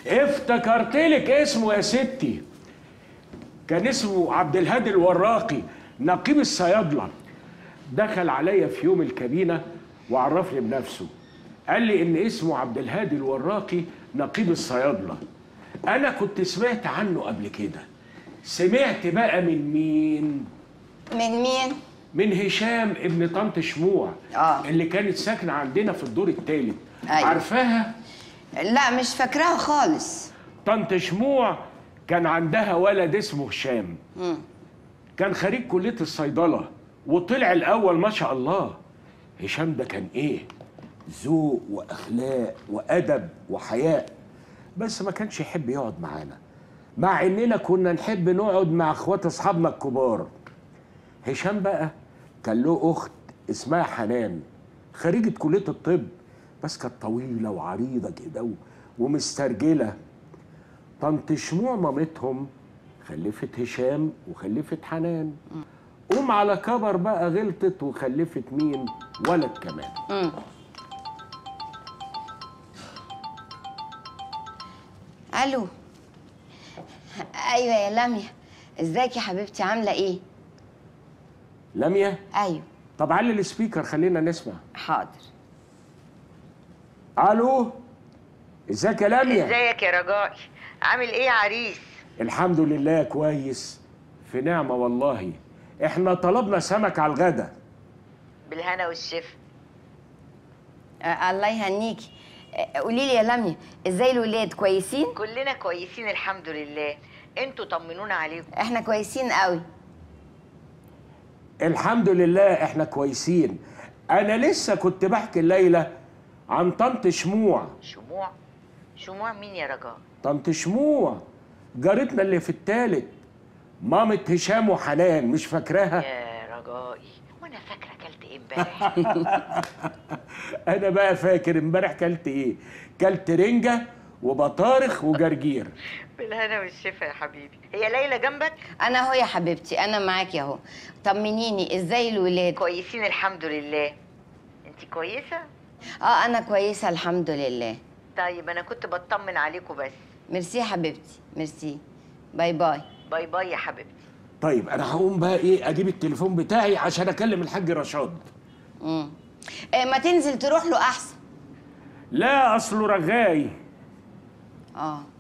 افتكرت لك اسمه يا ستي كان اسمه عبد الهادي الوراقي نقيب الصيادله دخل عليا في يوم الكابينه وعرفني بنفسه قال لي ان اسمه عبد الهادي الوراقي نقيب الصيادله انا كنت سمعت عنه قبل كده سمعت بقى من مين من مين؟ من هشام ابن طنط شموع آه. اللي كانت ساكنه عندنا في الدور الثالث أيوة. عارفاها لا مش فاكراها خالص طنط شموع كان عندها ولد اسمه هشام مم. كان خريج كليه الصيدله وطلع الاول ما شاء الله هشام ده كان ايه ذوق واخلاق وادب وحياء بس ما كانش يحب يقعد معانا مع اننا كنا نحب نقعد مع اخوات اصحابنا الكبار هشام بقى كان له اخت اسمها حنان خريجه كليه الطب بس كانت طويله وعريضه كده و- ومسترجله طنط شموع مامتهم خلفت هشام وخلفت حنان قوم على كبر بقى غلطت وخلفت مين ولد كمان مم. الو ايوه يا لميا ازيك يا حبيبتي عامله ايه لميا ايوه طب علي السبيكر خلينا نسمع حاضر الو ازيك يا لميا ازيك يا رجائي عامل ايه يا عريس الحمد لله كويس في نعمه والله احنا طلبنا سمك على الغدا بالهنا والشفا آه الله يهنيكي آه قولي لي يا لميا ازاي الولاد كويسين كلنا كويسين الحمد لله انتوا طمنونا عليكم احنا كويسين قوي الحمد لله احنا كويسين انا لسه كنت بحكي الليله عن طنط شموع شموع شموع مين يا رجاء طنط شموع جارتنا اللي في التالت مامة هشام وحنان مش فاكراها يا رجائي وانا فاكره اكلت ايه امبارح انا بقى فاكر امبارح كلت ايه كلت رنجه وبطارخ وجرجير بالهنا والشفا يا حبيبي هي ليلى جنبك انا اهو يا حبيبتي انا معاكي اهو طمنيني ازاي الولاد كويسين الحمد لله انت كويسه اه انا كويسه الحمد لله طيب انا كنت بطمن عليكم بس ميرسي يا حبيبتي ميرسي باي باي باي باي يا حبيبتي طيب انا هقوم بقى ايه اجيب التليفون بتاعي عشان اكلم الحاج رشاد مم. آه ما تنزل تروح له احسن لا اصله رغاي اه